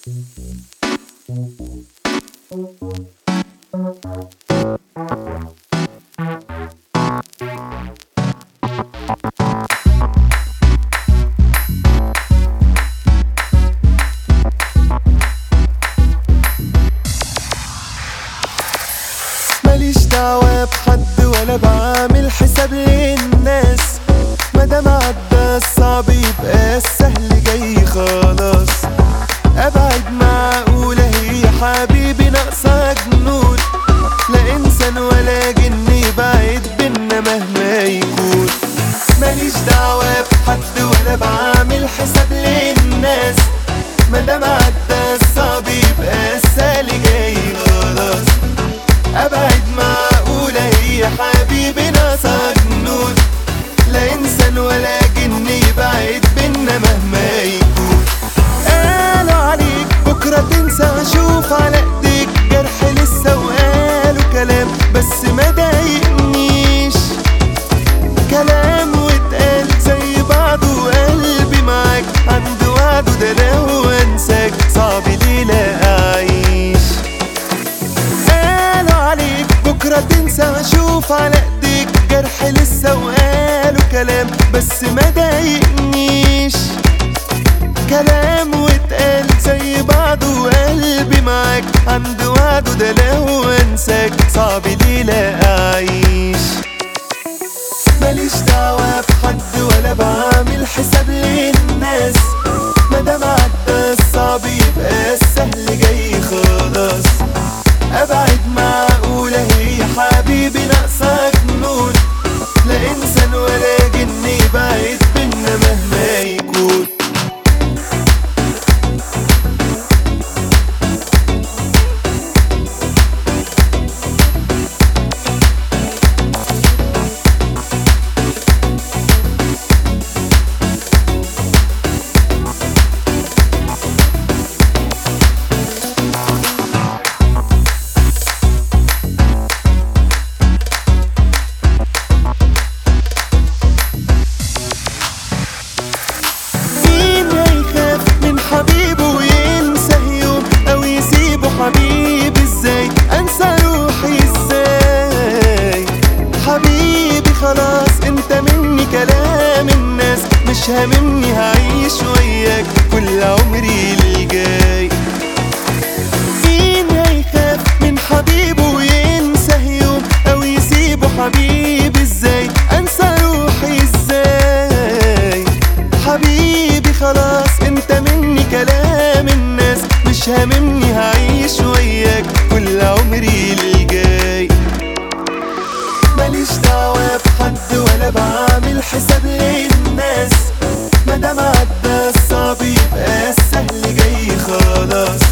ماليش دعوة بحد ولا بعمل حساب للناس مادام عدى الصعب يبقى السهل جاي خلاص ابعد معقولة هي حبيبي ناقصة جنون لا انسان ولا جن يبعد بينا مهما يكون ماليش دعوة بحد ولا بعمل حساب للناس مادام عدى الصعب يبقى السهل جاي خلاص ابعد معقولة هي حبيبي ناقصة جنون لا انسان ولا جن يبعد بينا مهما يكون قالوا عليك بكرة تنسى اشوف على ايديك جرح لسه وقالوا كلام بس ما ضايقنيش كلام واتقال زي بعضه وقلبي معاك عند وعده ده لو انساك صعب ليلة اعيش قالوا عليك بكرة تنسى اشوف على ايديك جرح لسه وقالوا كلام بس ما ضايقنيش كلام واتقال زي بعضه وقلبي معاك عند وعده ده لو انساك صعب ليلة اعيش ماليش دعوة بحد ولا بعمل حساب للناس مادام عدى الصعب يبقى السهل جاي خلاص ابعد معقولة هي حبيبي ناقصة جنون لا انسان ولا جن يبعد بينا مهما يكون مين هيخاف من حبيبه وينسى يوم او يسيبه حبيبي ازاي انسى روحي ازاي حبيبي خلاص انت مني كلام الناس مش هاممني هعيش وياك كل عمري الجاي مين هيخاف من حبيبه وينسى يوم او يسيبه حبيبي ازاي انسى روحي ازاي حبيبي خلاص انت مني كلام الناس مش هاممني هعيش وياك كل عمري الجاي ماليش دعوة بحد ولا بعمل حساب للناس مادام عدى الصعب يبقى السهل جاي خلاص